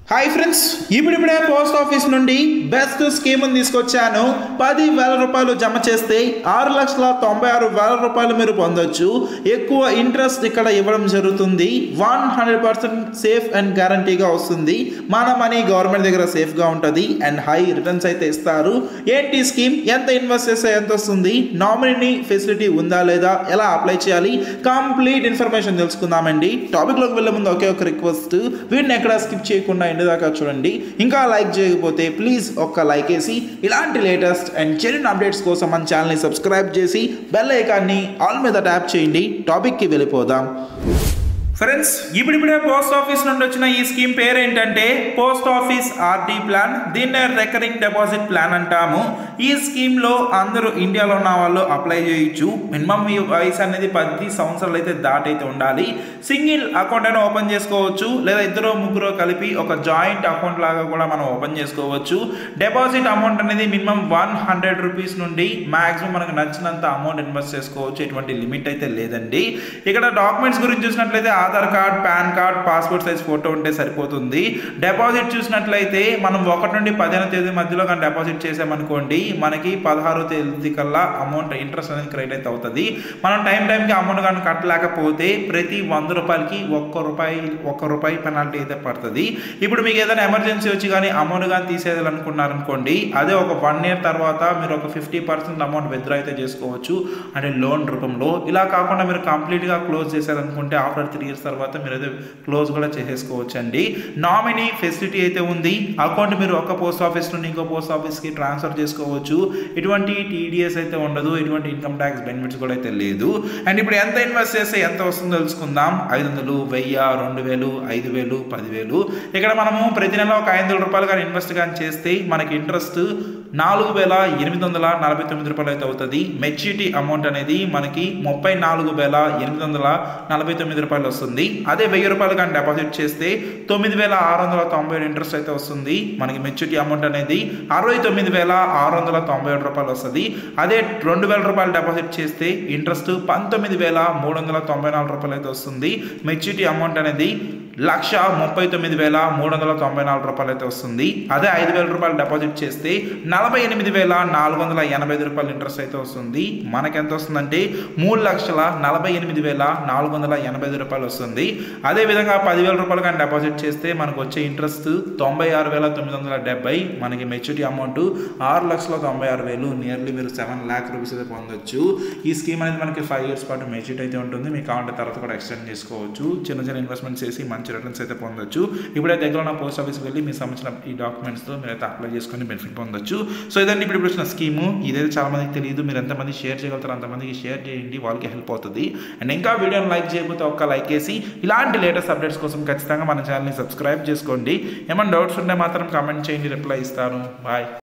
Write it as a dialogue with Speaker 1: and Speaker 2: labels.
Speaker 1: hi friends ఇప్పుడిప్పుడే post office నుండి best scheme తీసుకొచ్చాను పది వేల రూపాయలు జమ చేస్తే ఆరు లక్షల తొంభై ఆరు వేల రూపాయలు మీరు పొందొచ్చు ఎక్కువ ఇంట్రెస్ట్ ఇక్కడ ఇవ్వడం జరుగుతుంది one hundred percent safe and గ్యారంటీగా వస్తుంది మన మనీ గవర్నమెంట్ దగ్గర సేఫ్గా ఉంటుంది అండ్ హై రిటర్న్స్ అయితే ఇస్తారు ఏంటి స్కీమ్ ఎంత ఇన్వెస్ట్ చేస్తే ఎంత వస్తుంది నామినీ ఫెసిలిటీ ఉందా లేదా ఎలా అప్లై చేయాలి కంప్లీట్ ఇన్ఫర్మేషన్ తెలుసుకుందామండి టాపిక్లోకి వెళ్ళే ముందు ఒకే ఒక రిక్వెస్ట్ వీడిని ఎక్కడ స్కిప్ చేయకుండా ఎండ్ దాకా చూడండి ఇంకా లైక్ చేయకపోతే ప్లీజ్ ఒక్క లైక్ వేసి ఇలాంటి లేటెస్ట్ అండ్ చెల్లిన అప్డేట్స్ కోసం మన ఛానల్ని సబ్స్క్రైబ్ చేసి బెల్ ఐకాన్ని ఆల్ మీద ట్యాప్ చేయండి టాపిక్కి వెళ్ళిపోదాం ఫ్రెండ్స్ ఇప్పుడిప్పుడే పోస్ట్ ఆఫీస్ నుండి వచ్చిన ఈ స్కీమ్ పేరు ఏంటంటే పోస్ట్ ఆఫీస్ ఆర్డీ ప్లాన్ దీన్నే రికరింగ్ డిపాజిట్ ప్లాన్ అంటాము ఈ స్కీమ్లో అందరూ ఇండియాలో ఉన్న వాళ్ళు అప్లై చేయొచ్చు మినిమం మీ వయసు అనేది పది సంవత్సరాలు అయితే దాటైతే ఉండాలి సింగిల్ అకౌంట్ అయినా ఓపెన్ చేసుకోవచ్చు లేదా ఇద్దరు ముగ్గురు కలిపి ఒక జాయింట్ అకౌంట్ లాగా కూడా మనం ఓపెన్ చేసుకోవచ్చు డిపాజిట్ అమౌంట్ అనేది మినిమం వన్ హండ్రెడ్ రూపీస్ నుండి మాక్సిమం మనకు నచ్చినంత అమౌంట్ ఇన్వెస్ట్ చేసుకోవచ్చు ఎటువంటి లిమిట్ అయితే లేదండి ఇక్కడ డాక్యుమెంట్స్ గురించి చూసినట్లయితే Aadhaar card PAN card passport size photo ఉంటే సరిపోతుంది డిపాజిట్ చూసినట్లయితే మనం ఒకటి నుండి పదిహేను తేదీ మధ్యలో కానీ డిపాజిట్ చేసామనుకోండి మనకి పదహారో తేదీ కల్లా అమౌంట్ ఇంట్రెస్ట్ అనేది క్రెడిట్ అయితే అవుతుంది మనం టైం టైంకి అమౌంట్ కానీ కట్టలేకపోతే ప్రతి వంద రూపాయలకి ఒక్క రూపాయి ఒక్క రూపాయి పెనాల్టీ అయితే పడుతుంది ఇప్పుడు మీకు ఏదైనా ఎమర్జెన్సీ వచ్చి కానీ అమౌంట్ కానీ తీసేయాలనుకున్నారనుకోండి అదే ఒక వన్ ఇయర్ తర్వాత మీరు ఒక ఫిఫ్టీ పర్సెంట్ అమౌంట్ విత్డ్రా అయితే చేసుకోవచ్చు అంటే లోన్ రూపంలో ఇలా కాకుండా మీరు కంప్లీట్గా క్లోజ్ చేశారనుకుంటే ఆఫ్టర్ త్రీ ఇయర్స్ తర్వాత మీరు అయితే క్లోజ్ కూడా చేసేసుకోవచ్చు అండి నామినీ ఫెసిలిటీ అయితే ఉంది అకౌంట్ మీరు ఒక పోస్ట్ ఆఫీస్ నుండి ఇంకో పోస్ట్ ఆఫీస్కి ట్రాన్స్ఫర్ చేసుకోవచ్చు ఎటువంటి టీడీఎస్ అయితే ఉండదు ఎటువంటి ఇన్కమ్ ట్యాక్స్ బెనిఫిట్స్ కూడా అయితే లేదు అండ్ ఇప్పుడు ఎంత ఇన్వెస్ట్ చేస్తే ఎంత వస్తుందో తెలుసుకుందాం ఐదు వందలు వెయ్యి రెండు వేలు ఐదు వేలు పదివేలు ఇక్కడ మనము ప్రతి నెల ఒక ఐదు వందల రూపాయలు కానీ ఇన్వెస్ట్ కానీ చేస్తే మనకి ఇంట్రెస్ట్ నాలుగు వేల ఎనిమిది వందల నలభై తొమ్మిది రూపాయలు అయితే అవుతుంది మెచ్యూరిటీ అమౌంట్ అనేది మనకి ముప్పై నాలుగు వేల ఎనిమిది వందల నలభై తొమ్మిది రూపాయలు వస్తుంది అదే వెయ్యి రూపాయలు కానీ డిపాజిట్ చేస్తే తొమ్మిది వేల ఆరు వందల తొంభై ఏడు ఇంట్రెస్ట్ అయితే వస్తుంది మనకి మెచ్యూరిటీ అమౌంట్ అనేది అరవై తొమ్మిది వేల ఆరు వందల తొంభై ఏడు రూపాయలు వస్తుంది అదే రెండు వేల రూపాయలు డిపాజిట్ చేస్తే ఇంట్రెస్ట్ పంతొమ్మిది వేల మూడు వందల తొంభై నాలుగు రూపాయలు అయితే వస్తుంది మెచ్యూరిటీ అమౌంట్ అనేది లక్ష ముప్పై తొమ్మిది వేల మూడు వందల తొంభై నాలుగు రూపాయలు అయితే వస్తుంది అదే ఐదు వేల రూపాయలు డిపాజిట్ చేస్తే నలభై ఎనిమిది వేల నాలుగు వందల ఎనభై ఐదు రూపాయలు ఇంట్రెస్ట్ అయితే వస్తుంది మనకి ఎంత వస్తుందంటే మూడు లక్షల నలభై ఎనిమిది వేల నాలుగు వందల ఎనభై ఐదు రూపాయలు వస్తుంది అదేవిధంగా పదివేల రూపాయలు కానీ డిపాజిట్ చేస్తే మనకు వచ్చే ఇంట్రెస్ట్ తొంభై ఆరు వేల తొమ్మిది వందల డెబ్బై మనకి మెచ్యూరిటీ అమౌంట్ ఆరు లక్షల తొంభై ఆరు వేలు నియర్లీ మీరు సెవెన్ ల్యాక్ రూపీస్ అయితే పొందొచ్చు ఈ స్కీమ్ అనేది మనకి ఫైవ్ ఇయర్స్ పాటు మెచ్యూరిటీ అయితే ఉంటుంది మీకు కావాలంటే తర్వాత కూడా ఎక్స్టెండ్ చేసుకోవచ్చు చిన్న చిన్న ఇన్వెస్ట్మెంట్ చేసి మంచి రిటర్న్స్ అయితే పొందొచ్చు ఇప్పుడే దగ్గర ఉన్న పోస్ట్ ఆఫీస్కి వెళ్ళి మీకు సంబంధించిన ఈ డాక్యుమెంట్స్తో మీరు అయితే అప్లై చేసుకొని బెనిఫిట్ పొందొచ్చు సో ఇదండి ఇప్పుడు ఇప్పుడు వచ్చిన స్కీము ఇదైతే చాలా మందికి తెలియదు మీరు ఎంతమంది షేర్ చేయగలుగుతారు అంతమందికి షేర్ చేయండి వాళ్ళకి హెల్ప్ అవుతుంది అండ్ ఇంకా వీడియోని లైక్ చేయకపోతే ఒక్క లైక్ వేసి ఇలాంటి లేటెస్ట్ అప్డేట్స్ కోసం ఖచ్చితంగా మన ఛానల్ని సబ్స్క్రైబ్ చేసుకోండి ఏమైనా డౌట్స్ ఉంటే మాత్రం కామెంట్ చేయండి రిప్లై ఇస్తాను బాయ్